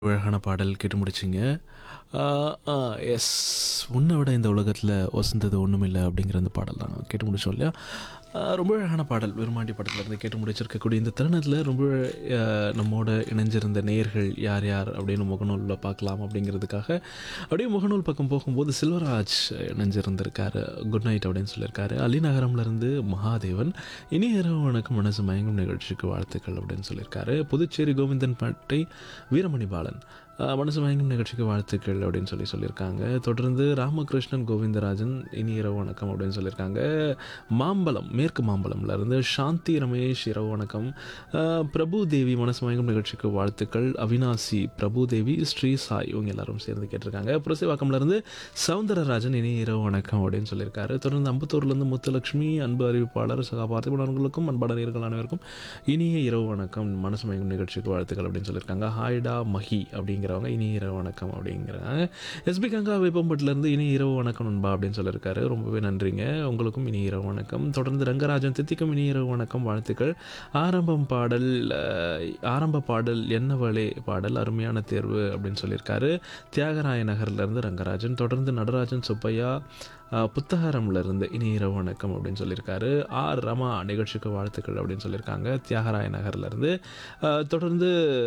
அழகான பாடல் கேட்டு முடிச்சிங்க எஸ் உன்னை விட இந்த உலகத்தில் வசந்தது ஒன்றும் இல்லை அப்படிங்கிற அந்த பாடல் தான் கேட்டு முடிச்சோம் இல்லையா ஆ, ரொம்ப அழகான பாடல் விரும்மாண்டி படத்துல இருந்து கேட்டு முடிச்சிருக்கக்கூடிய இந்த தருணத்தில் ரொம்ப ஆ, நம்மோட இணைஞ்சிருந்த நேயர்கள் யார் யார் அப்படின்னு முகநூலில் பார்க்கலாம் அப்படிங்கிறதுக்காக அப்படியே முகநூல் பக்கம் போகும்போது செல்வராஜ் இணைஞ்சிருந்திருக்காரு குட் நைட் அப்படின்னு சொல்லியிருக்காரு அலிநகரம்லேருந்து மகாதேவன் இனி இரவு வணக்கம் மனசு மயங்கும் நிகழ்ச்சிக்கு வாழ்த்துக்கள் அப்படின்னு சொல்லியிருக்காரு புதுச்சேரி கோவிந்தன் பாட்டை வீரமணி பாலன் ஆஹ் மனசு மயங்கும் நிகழ்ச்சிக்கு வாழ்த்துக்கள் அப்படின்னு சொல்லி சொல்லியிருக்காங்க தொடர்ந்து ராமகிருஷ்ணன் கோவிந்தராஜன் இனி இரவு வணக்கம் அப்படின்னு சொல்லியிருக்காங்க மாம்பலம் மேற்கு மாம்பலம்ல இருந்து சாந்தி ரமேஷ் இரவு வணக்கம் ஆஹ் பிரபு தேவி மனசு மயங்கும் நிகழ்ச்சிக்கு வாழ்த்துக்கள் அவினாசி பிரபு தேவி ஸ்ரீ சாய் இவங்க எல்லாரும் சேர்ந்து கேட்டிருக்காங்க புரசைவாக்கம்ல இருந்து சவுந்தரராஜன் இனி இரவு வணக்கம் அப்படின்னு சொல்லியிருக்காரு தொடர்ந்து அம்பத்தூர்லேருந்து முத்துலட்சுமி அன்பு அறிவிப்பாளர் சகா பார்த்திபனவர்களுக்கும் அன்பான நேர்கள் அனைவருக்கும் இனிய இரவு வணக்கம் மனசு மயங்கும் நிகழ்ச்சிக்கு வாழ்த்துக்கள் அப்படின்னு சொல்லியிருக்காங்க ஹாய்டா மஹி அப்படிங்கிறவங்க இனி இரவு வணக்கம் அப்படிங்கிறாங்க எஸ்பி கங்கா வேப்பம்பட்டிலேருந்து இனி இரவு வணக்கம் நண்பா அப்படின்னு சொல்லியிருக்காரு ரொம்பவே நன்றிங்க உங்களுக்கும் இனி இரவு வணக்கம் தொடர்ந்து ரங்கராஜன் தித்திக்கும் இனி இரவு வணக்கம் வாழ்த்துக்கள் ஆரம்பம் பாடல் அஹ், ஆரம்ப பாடல் என்னவளே பாடல் அருமையான தேர்வு அப்படின்னு சொல்லியிருக்காரு தியாகராய நகர்லேருந்து ரங்கராஜன் தொடர்ந்து நடராஜன் சுப்பையா அஹ், புத்தகரம்ல இருந்து இனி இரவு வணக்கம் அப்படின்னு சொல்லியிருக்காரு ஆர் ரமா நிகழ்ச்சிக்கு வாழ்த்துக்கள் அப்படின்னு சொல்லியிருக்காங்க தியாகராய நகர்லேருந்து தொடர்ந்து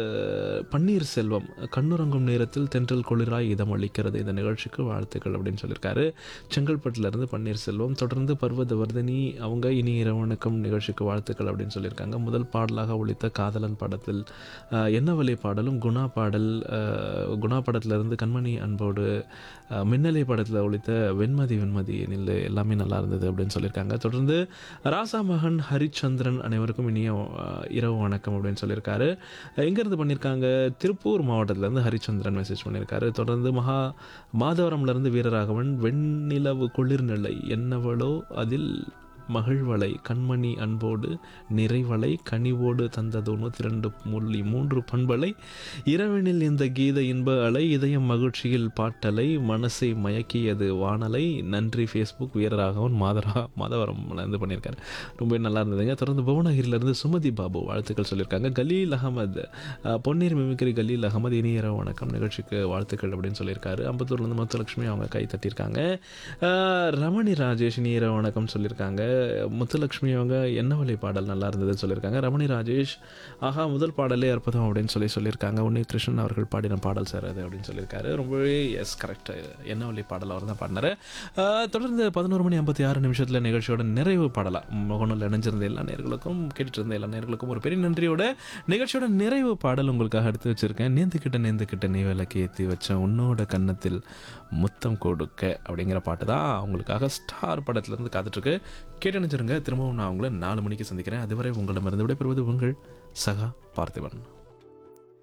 பன்னீர் செல்வம் கண்ணுறங்கும் நேரத்தில் தென்றல் குளிராய் இதம் அளிக்கிறது இந்த நிகழ்ச்சிக்கு வாழ்த்துக்கள் அப்படின்னு சொல்லியிருக்காரு செங்கல்பட்டுலேருந்து பன்னீர் செல்வம் தொடர்ந்து பர்வத வர்தினி அவங்க இனி இரவு வணக்கம் நிகழ்ச்சிக்கு வாழ்த்துக்கள் அப்படின்னு சொல்லியிருக்காங்க முதல் பாடலாக ஒழித்த காதலன் படத்தில் அஹ், என்ன வழி பாடலும் குணா பாடல் அஹ், குணா படத்திலிருந்து கண்மணி அன்போடு அஹ், மின்னலை படத்தில் ஒழித்த வெண்மதி வெண்மதி நில்லு எல்லாமே நல்லா இருந்தது அப்படின்னு சொல்லியிருக்காங்க தொடர்ந்து ராசா மகன் ஹரிச்சந்திரன் அனைவருக்கும் இனிய அஹ், இரவு வணக்கம் அப்படின்னு சொல்லியிருக்காரு எங்கேருந்து பண்ணியிருக்காங்க திருப்பூர் மாவட்டத்திலேருந்து ஹரிச்சந்திரன் மெசேஜ் பண்ணியிருக்காரு தொடர்ந்து மகா மாதவரம்லேருந்து வீரராகவன் வெண்ணிலவு குளிர்நிலை என்னவளோ அதில் மகிழ்வலை கண்மணி அன்போடு நிறைவலை கனிவோடு தந்தது நூற்றி ரெண்டு முள்ளி மூன்று பண்பலை இரவனில் இந்த கீத இன்ப அலை இதயம் மகிழ்ச்சியில் பாட்டலை மனசை மயக்கியது வானலை நன்றி ஃபேஸ்புக் வீரராகவன் மாதரா மாதவரம்லேருந்து பண்ணியிருக்காரு ரொம்ப நல்லா இருந்ததுங்க தொடர்ந்து புவனகிரியிலேருந்து சுமதி பாபு வாழ்த்துக்கள் சொல்லியிருக்காங்க கலீல் அகமது அஹ், பொன்னீர் மிமிக்ரி கலீல் அகமது இனியர வணக்கம் நிகழ்ச்சிக்கு வாழ்த்துக்கள் அப்படின்னு சொல்லியிருக்காரு அம்பத்தூர்லேருந்து முத்துலட்சுமி அவங்க கை தட்டியிருக்காங்க அஹ், ரமணி ராஜேஷ் இனியர வணக்கம் சொல்லியிருக்காங்க முத்துலட்சுமி அவங்க என்ன வழி பாடல் நல்லா இருந்ததுன்னு சொல்லியிருக்காங்க ரமணி ராஜேஷ் ஆஹா முதல் பாடலே அற்புதம் அப்படின்னு சொல்லி சொல்லியிருக்காங்க உன்னி கிருஷ்ணன் அவர்கள் பாடின பாடல் சார் அது அப்படின்னு சொல்லியிருக்காரு ரொம்பவே எஸ் கரெக்ட் என்ன வழி பாடல் அவர் தான் பாடினார் அஹ், தொடர்ந்து பதினோரு மணி ஐம்பத்தி ஆறு நிமிஷத்தில் நிகழ்ச்சியோட நிறைவு பாடலாம் முகநூல் இணைஞ்சிருந்த எல்லா நேர்களுக்கும் கேட்டுட்டு இருந்த எல்லா நேர்களுக்கும் ஒரு பெரிய நன்றியோட நிகழ்ச்சியோட நிறைவு பாடல் உங்களுக்காக எடுத்து வச்சிருக்கேன் நேந்துக்கிட்ட நேந்துக்கிட்ட நீ விளக்கு ஏற்றி வச்ச உன்னோட கன்னத்தில் முத்தம் கொடுக்க அப்படிங்கிற பாட்டு தான் உங்களுக்காக ஸ்டார் படத்துலேருந்து காத்துட்ருக்கு கேட்டு நினைச்சிருங்க திரும்பவும் நான் உங்களை நாலு மணிக்கு சந்திக்கிறேன் அதுவரை உங்களிடமிருந்து விடைபெறுவது உங்கள் சகா பார்த்திபன்